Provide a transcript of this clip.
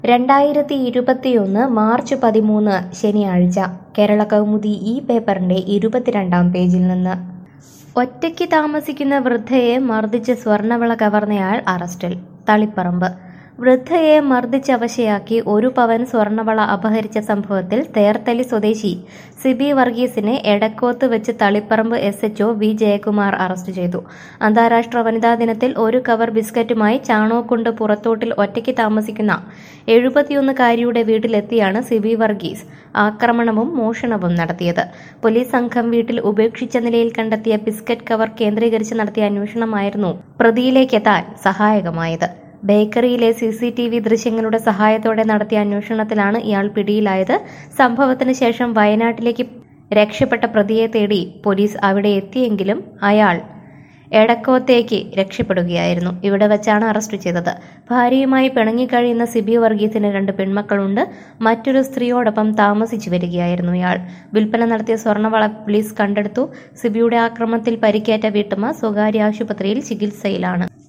രണ്ടായിരത്തി ഇരുപത്തിയൊന്ന് മാർച്ച് പതിമൂന്ന് ശനിയാഴ്ച കേരള കൗമുദി ഈ പേപ്പറിന്റെ ഇരുപത്തിരണ്ടാം പേജിൽ നിന്ന് ഒറ്റയ്ക്ക് താമസിക്കുന്ന വൃദ്ധയെ മർദ്ദിച്ച് സ്വർണവിള കവർന്നയാൾ അറസ്റ്റിൽ തളിപ്പറമ്പ് വൃദ്ധയെ മർദ്ദിച്ചവശയാക്കി ഒരു പവൻ സ്വർണവള അപഹരിച്ച സംഭവത്തിൽ തേർത്തലി സ്വദേശി സിബി വർഗീസിനെ എടക്കോത്ത് വെച്ച് Taliparamba S H O V Jayakumar arrest ചെയ്തു അന്താരാഷ്ട്ര വനിതാ ദിനത്തിൽ ഒരു കവർ ബിസ്ക്കറ്റുമായി ചാണോക്കുണ്ട് പുറത്തോട്ടിൽ ഒറ്റയ്ക്ക് താമസിക്കുന്ന എഴുപത്തിയൊന്നുകാരിയുടെ വീട്ടിലെത്തിയാണ് സിബി വർഗീസ് ആക്രമണവും മോഷണവും നടത്തിയത് പോലീസ് സംഘം വീട്ടിൽ ഉപേക്ഷിച്ച നിലയിൽ കണ്ടെത്തിയ ബിസ്ക്കറ്റ് കവർ കേന്ദ്രീകരിച്ച് നടത്തിയ അന്വേഷണമായിരുന്നു പ്രതിയിലേക്കെത്താൻ സഹായകമായത് ബേക്കറിയിലെ സി സി ടി വി ദൃശ്യങ്ങളുടെ സഹായത്തോടെ നടത്തിയ അന്വേഷണത്തിലാണ് ഇയാൾ പിടിയിലായത് സംഭവത്തിന് ശേഷം വയനാട്ടിലേക്ക് രക്ഷപ്പെട്ട പ്രതിയെ തേടി പോലീസ് അവിടെ എത്തിയെങ്കിലും അയാൾ എടക്കോത്തേക്ക് രക്ഷപ്പെടുകയായിരുന്നു ഇവിടെ വെച്ചാണ് അറസ്റ്റ് ചെയ്തത് ഭാര്യയുമായി പിണങ്ങിക്കഴിയുന്ന സിബി വർഗീസിന് രണ്ട് പെൺമക്കളുണ്ട് മറ്റൊരു സ്ത്രീയോടൊപ്പം താമസിച്ചു വരികയായിരുന്നു ഇയാൾ വിൽപ്പന നടത്തിയ സ്വർണ്ണവള പോലീസ് കണ്ടെടുത്തു സിബിയുടെ ആക്രമണത്തിൽ പരിക്കേറ്റ വീട്ടമ്മ സ്വകാര്യ ആശുപത്രിയിൽ ചികിത്സയിലാണ്